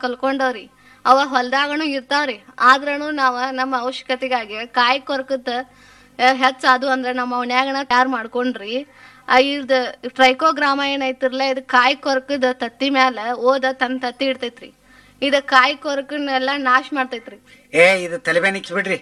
ಕಲ್ಕೊಂಡವ್ರಿ ಅವ ಹೊಲ್ದಾಗನು ಇರ್ತಾವ್ರಿ ಆದ್ರೂ ನಾವ ನಮ್ಮ ಅವಶ್ಯಕತೆಗಾಗಿ ಕಾಯಿ ಕೊರಕದ ಹೆಚ್ಚಾದು ಅಂದ್ರೆ ನಮ್ಮ ಮನ್ಯಾಗನ ತಯಾರು ಮಾಡ್ಕೊಂಡ್ರಿ ಆ ಇದ್ ಟ್ರೈಕೋಗ್ರಾಮ ಏನೈತಿರ್ಲ ಇದು ಕಾಯಿ ಕೊರಕದ ತತ್ತಿ ಮ್ಯಾಲ ಓದ ತನ್ನ ತತ್ತಿ ಇಡ್ತೈತ್ರಿ ಇದ ಕಾಯಿ ಕೊರಕನ್ನೆಲ್ಲ ನಾಶ ಮಾಡ್ತೈತ್ರಿ ಏ ಇದು ತಲೆಬೇನಿಕ್ಸ್ ಬಿಡ್ರಿ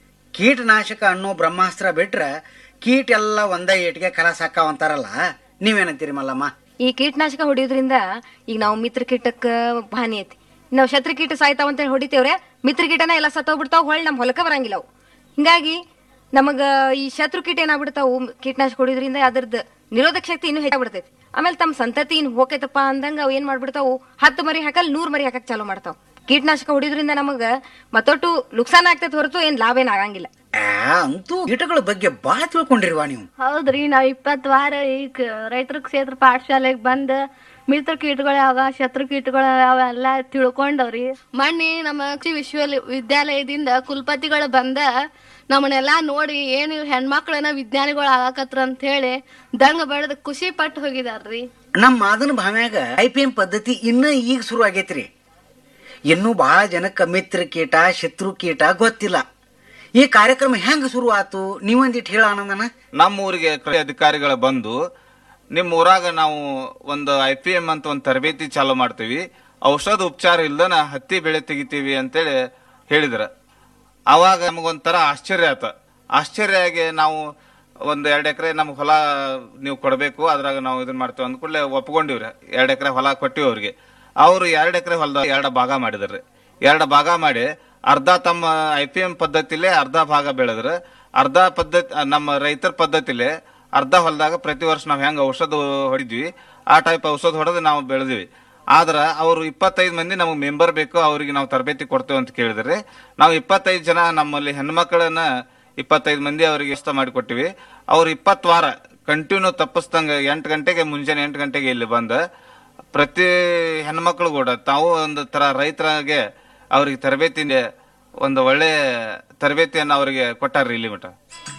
ಕೀಟನಾಶಕ ಅನ್ನೋ ಬ್ರಹ್ಮಾಸ್ತ್ರ ಬಿಟ್ರ ಕೀಟ ಎಲ್ಲ ಒಂದೇ ಏಟಿಗೆ ಕಲಸ ಹಾಕಾವಂತಾರಲ್ಲ ನೀವೇನಂತೀರಿ ಮಲ್ಲಮ್ಮ ಈ ಕೀಟನಾಶಕ ಹೊಡಿಯೋದ್ರಿಂದ ಈಗ ನಾವು ಮಿತ್ರ ಕೀಟಕ್ಕ ಹಾನಿ ಐತಿ ನಾವು ಶತ್ರು ಕೀಟ ಸಾಯ್ತಾವ ಅಂತ ಹೇಳಿ ಹೊಡಿತೇವ್ರೆ ಮಿತ್ರ ಕೀಟನ ಎಲ್ಲ ಸತ್ತೋಗ್ಬಿಡ್ತಾವ ಹೊಳ್ಳಿ ನಮ್ ಹೊಲಕ್ಕ ಬರಂಗಿಲ್ಲ ಅವು ಹಿಂಗಾಗಿ ನಮಗ ಈ ಶತ್ರು ಕೀಟ ಏನಾಗ್ಬಿಡ್ತಾವು ಕೀಟನಾಶಕ ಹೊಡಿಯೋದ್ರಿಂದ ಅದ್ರದ್ದು ನಿರೋಧಕ ಶಕ್ತಿ ಇನ್ನೂ ಹೆಚ್ಚಾಗ್ಬಿಡ್ತೈತಿ ಆಮೇಲೆ ತಮ್ಮ ಸಂತತಿ ಇನ್ ಹೋಗೈತಪ್ಪ ಅಂದಂಗ ಅವು ಏನ್ ಮಾಡ್ಬಿಡ್ತಾವು ಹತ್ತು ಮರಿ ಹಾಕಲ್ ನೂರ್ ಮರಿ ಹಾಕಕ್ ಚಾಲೂ ಮಾಡ್ತಾವ ಕೀಟನಾಶಕ ಹೊಡಿಯೋದ್ರಿಂದ ನಮಗ ಮತ್ತೊಟ್ಟು ನುಕ್ಸಾನ ಆಗ್ತೈತಿ ಹೊರತು ಏನ್ ಲಾಭ ಏನ್ ಆಗಂಗಿಲ್ಲ ಆ, ಅಂತೂ ಕೀಟಗಳ ಬಗ್ಗೆ ಬಾಳ ತಿಳ್ಕೊಂಡಿರ್ವಾ ನೀವು ಹೌದ್ರಿ ನಾವ್ ಇಪ್ಪತ್ ವಾರ ಈಗ ರೈತರ ಕ್ಷೇತ್ರ ಪಾಠಶಾಲೆಗೆ ಬಂದ್ ಮಿತ್ರ ಕೀಟಗಳು ಯಾವ ಶತ್ರು ಕೀಟಗಳು ಅವೆಲ್ಲ ತಿಳ್ಕೊಂಡವ್ರಿ ಮಣ್ಣಿ ನಮ್ಮ ಕೃಷಿ ವಿಶ್ವ ವಿದ್ಯಾಲಯದಿಂದ ಕುಲಪತಿಗಳು ಬಂದ ನಮ್ಮನ್ನೆಲ್ಲಾ ನೋಡಿ ಏನು ಹೆಣ್ಮಕ್ಳನ್ನ ವಿಜ್ಞಾನಿಗಳು ಆಗಾಕತ್ರ ಅಂತ ಹೇಳಿ ದಂಗ ಬಡದ್ ಖುಷಿ ಪಟ್ಟು ಹೋಗಿದಾರ್ರಿ ನಮ್ಮ ಮಾದನ ಭಾವ್ಯಾಗ ಐ ಪಿ ಎಂ ಪದ್ಧತಿ ಇನ್ನ ಈಗ ಶುರು ಆಗೈತ್ರಿ ಇನ್ನೂ ಬಹಳ ಜನಕ್ಕ ಮಿತ್ರ ಕೀಟ ಶತ್ರು ಕೀಟ ಗೊತ್ತಿಲ್ಲ ಈ ಕಾರ್ಯಕ್ರಮ ಹೆಂಗ ಶುರು ಆತು ನೀವೊಂದಿಟ್ಟು ಹೇಳ ಆನಂದನ ನಮ್ಮ ಊರಿಗೆ ಕೃಷಿ ಅಧಿಕಾರಿಗಳು ಬಂದು ನಿಮ್ಮ ಊರಾಗ ನಾವು ಒಂದು ಐ ಪಿ ಎಂ ಅಂತ ಒಂದು ತರಬೇತಿ ಚಾಲೂ ಮಾಡ್ತೀವಿ ಔಷಧ ಉಪಚಾರ ಇಲ್ದನ ಹತ್ತಿ ಬೆಳೆ ತೆಗಿತೀವಿ ಅಂತೇಳಿ ಹೇಳಿದ್ರ ಅವಾಗ ನಮಗೊಂಥರ ಆಶ್ಚರ್ಯ ಆತ ಆಶ್ಚರ್ಯ ಆಗಿ ನಾವು ಒಂದು ಎರಡು ಎಕರೆ ನಮ್ಗೆ ಹೊಲ ನೀವು ಕೊಡಬೇಕು ಅದ್ರಾಗ ನಾವು ಇದನ್ನ ಮಾಡ್ತೇವೆ ಅಂದ್ಕೂಡಲೇ ಒಪ್ಕೊಂಡಿವ್ರಿ ಎರಡು ಎಕರೆ ಹೊಲ ಕೊಟ್ಟಿವಿ ಅವ್ರಿಗೆ ಅವರು ಎರಡು ಎಕರೆ ಹೊಲದ ಎರಡು ಭಾಗ ಮಾಡಿದ್ರಿ ಎರಡು ಭಾಗ ಮಾಡಿ ಅರ್ಧ ತಮ್ಮ ಐ ಪಿ ಎಂ ಪದ್ಧತಿಲೇ ಅರ್ಧ ಭಾಗ ಬೆಳೆದ್ರ ಅರ್ಧ ಪದ್ಧತಿ ನಮ್ಮ ರೈತರ ಪದ್ಧತಿಲೇ ಅರ್ಧ ಹೊಲದಾಗ ಪ್ರತಿ ವರ್ಷ ನಾವು ಹೆಂಗ ಔಷಧ ಹೊಡಿದ್ವಿ ಆ ಟೈಪ್ ಔಷಧ ಹೊಡೆದು ನಾವು ಬೆಳೆದಿವಿ ಆದ್ರ ಅವರು ಇಪ್ಪತ್ತೈದು ಮಂದಿ ನಮಗೆ ಮೆಂಬರ್ ಬೇಕು ಅವ್ರಿಗೆ ನಾವು ತರಬೇತಿ ಕೊಡ್ತೇವೆ ಅಂತ ಕೇಳಿದ್ರಿ ನಾವು ಇಪ್ಪತ್ತೈದು ಜನ ನಮ್ಮಲ್ಲಿ ಹೆಣ್ಮಕ್ಳನ್ನ ಇಪ್ಪತ್ತೈದು ಮಂದಿ ಅವರಿಗೆ ವ್ಯವಸ್ಥೆ ಮಾಡಿಕೊಟ್ಟಿವಿ ಅವ್ರು ಇಪ್ಪತ್ತು ವಾರ ಕಂಟಿನ್ಯೂ ತಪ್ಪಿಸ್ದಂಗ ಎಂಟು ಗಂಟೆಗೆ ಮುಂಜಾನೆ ಎಂಟು ಗಂಟೆಗೆ ಇಲ್ಲಿ ಬಂದ ಪ್ರತಿ ಹೆಣ್ಮಕ್ಳು ಕೂಡ ತಾವು ಒಂದು ತರ ರೈತರಾಗೆ ಅವ್ರಿಗೆ ತರಬೇತಿ ಒಂದು ಒಳ್ಳೆ ತರಬೇತಿಯನ್ನು ಅವರಿಗೆ ಕೊಟ್ಟಾರ್ರಿ ಇಲ್ಲಿ ಮಠ